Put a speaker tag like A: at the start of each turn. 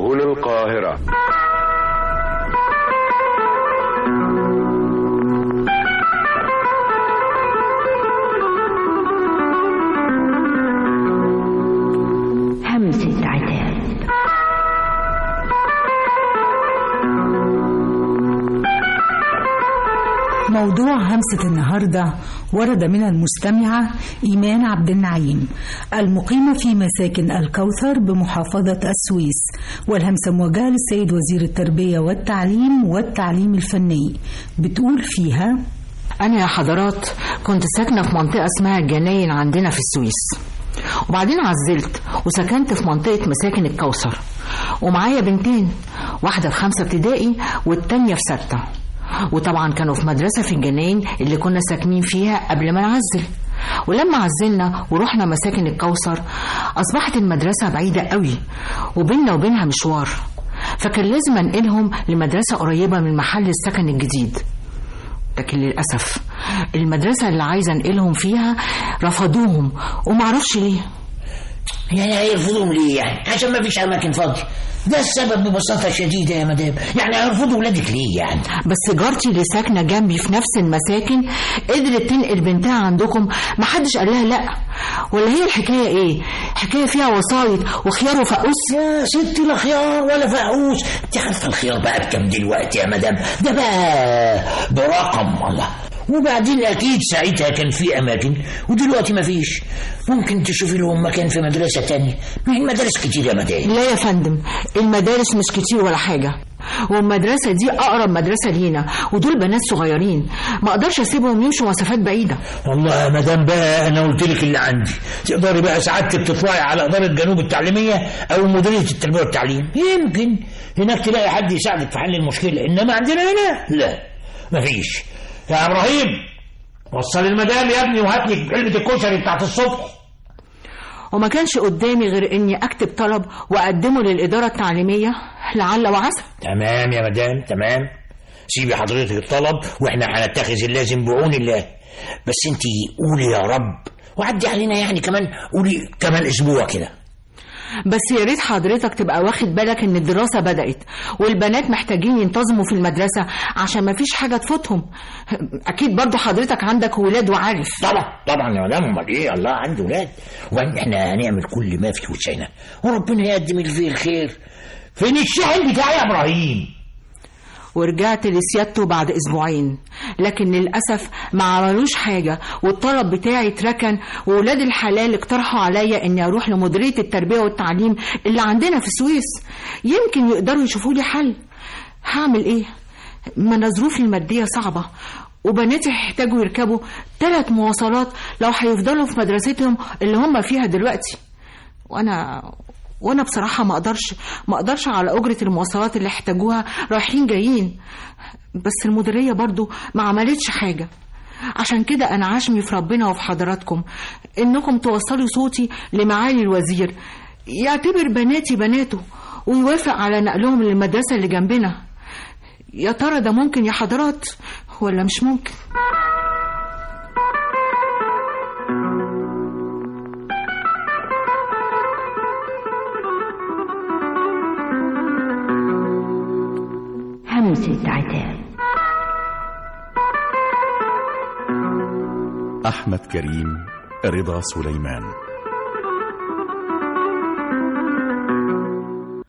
A: هنا القاهرة
B: همسة عتاب
C: موضوع همسة النهاردة ورد من المستمعة إيمان عبد النعيم المقيمة في مساكن الكوثر بمحافظة السويس والهمسة موجهة للسيد وزير التربية والتعليم والتعليم الفني بتقول فيها
D: أنا يا حضرات كنت ساكنة في منطقة اسمها الجناين عندنا في السويس وبعدين عزلت وسكنت في منطقة مساكن الكوثر ومعايا بنتين واحدة في خمسة ابتدائي والتانية في ستة وطبعا كانوا في مدرسة في الجناين اللي كنا ساكنين فيها قبل ما نعزل ولما عزلنا ورحنا مساكن الكوثر أصبحت المدرسة بعيدة قوي وبيننا وبينها مشوار فكان لازم أنقلهم لمدرسة قريبة من محل السكن الجديد لكن للأسف المدرسة اللي عايزة أنقلهم فيها رفضوهم ومعرفش ليه
E: يعني هيرفضوهم ليه يعني عشان ما فيش اماكن فاضيه ده السبب ببساطه شديده يا مدام يعني هيرفضوا ولادك ليه يعني
D: بس جارتي اللي ساكنة جنبي في نفس المساكن قدرت تنقل بنتها عندكم محدش قال لها لا ولا هي الحكاية ايه حكاية فيها وسايط وخيار وفقوس
E: يا ستي لا خيار ولا فقوس انت عارفه الخيار بقى بكام دلوقتي يا مدام ده بقى برقم والله وبعدين اكيد ساعتها كان في اماكن ودلوقتي ما فيش ممكن تشوفي لهم مكان في مدرسه تانية ما هي المدارس كتير يا مدام
D: لا يا فندم المدارس مش كتير ولا حاجة والمدرسة دي أقرب مدرسة لينا ودول بنات صغيرين ما أقدرش أسيبهم يمشوا مسافات بعيدة
E: والله يا مدام بقى انا قلت لك اللي عندي تقدري بقى سعادتك تطلعي على اداره جنوب التعليميه او مديريه التربيه والتعليم يمكن هناك تلاقي حد يساعدك في حل المشكله انما عندنا هنا لا مفيش يا ابراهيم وصل المدام يا ابني وهات لي علبه الكشري بتاعت الصبح
D: وما كانش قدامي غير إني أكتب طلب وأقدمه للإدارة التعليمية لعل وعسى
E: تمام يا مدام تمام سيبي حضرتك الطلب واحنا هنتخذ اللازم بعون الله بس انت قولي يا رب وعدي علينا يعني كمان قولي كمان اسبوع كده
D: بس يا ريت حضرتك تبقى واخد بالك ان الدراسة بدأت والبنات محتاجين ينتظموا في المدرسة عشان ما فيش حاجة تفوتهم اكيد برضو حضرتك عندك ولاد وعارف
E: طبعا طبعا يا مدام امال ايه الله عنده ولاد وبعدين احنا هنعمل كل ما في وسعنا وربنا يقدم اللي فيه الخير فين الشاحن بتاعي يا ابراهيم
D: ورجعت لسيادته بعد اسبوعين لكن للاسف ما عملوش حاجه والطلب بتاعي اتركن وولاد الحلال اقترحوا عليا اني اروح لمديريه التربيه والتعليم اللي عندنا في السويس يمكن يقدروا يشوفوا لي حل هعمل ايه ما انا ظروفي الماديه صعبه وبناتي هيحتاجوا يركبوا ثلاث مواصلات لو هيفضلوا في مدرستهم اللي هم فيها دلوقتي وانا وانا بصراحه ما اقدرش ما اقدرش على اجره المواصلات اللي احتاجوها رايحين جايين بس المديريه برضو ما عملتش حاجه عشان كده انا عاشمي في ربنا وفي حضراتكم انكم توصلوا صوتي لمعالي الوزير يعتبر بناتي بناته ويوافق على نقلهم للمدرسه اللي جنبنا يا ترى ده ممكن يا حضرات ولا مش ممكن
B: همسة عتاب
F: أحمد كريم رضا سليمان